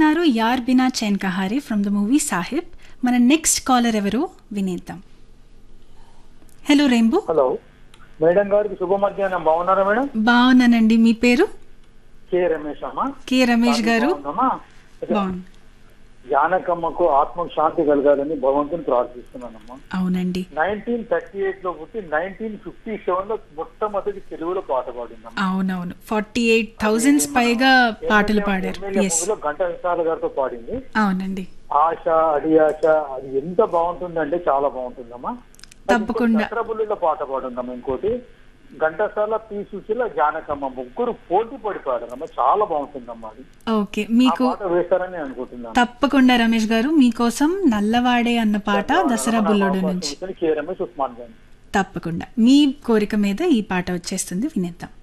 విన్నారు యార్ బినా చైన్ కహారే ఫ్రమ్ ద మూవీ సాహిబ్ మన నెక్స్ట్ కాలర్ ఎవరో వినేద్దాం హలో రెయిన్బో హలో మేడం గారికి శుభ మధ్యాహ్నం బాగున్నారా మేడం బాగున్నానండి మీ పేరు కే రమేష్ అమ్మా కె రమేష్ గారు బాగున్నామా? బాగుంది జానకమ్మకు ఆత్మకు శాంతి కలగాలని భగవంతుని ప్రార్థిస్తున్నానమ్మా అవునండి నైన్టీన్ థర్టీ ఎయిట్ లో పుట్టి నైన్టీన్ ఫిఫ్టీ సెవెన్ లో మొట్టమొదటి తెలుగులో పాట పాడిందమ్మా అవునవును ఫార్టీ ఎయిట్ థౌజండ్స్ పైగా పాటలు పాడారు ఎమ్మెల్యే ఎస్ మూవీలో గంట విశాల గారితో పాడింది అవునండి ఆశ అడి ఆశ అది ఎంత బాగుంటుందంటే చాలా బాగుంటుందమ్మా తప్పకుండా. చక్రబుల్లిలో పాట పాడుందమ్మా ఇంకోటి ఘంటసాల పి సుశీల జానకమ్మ ముగ్గురు పోటీ పడి పాడారమ్మా చాలా బాగుంటుందమ్మా అది ఓకే ఆ మీకు పాట వేస్తారని అనుకుంటున్నాను తప్పకుండా రమేష్ గారు మీకోసం నల్లవాడే అన్న పాట దసరా బుల్లోడు నుంచి కే రమేష్ ఉస్మాన్ గాంధీ తప్పకుండా మీ కోరిక మీద ఈ పాట వచ్చేస్తుంది వినేద్దాం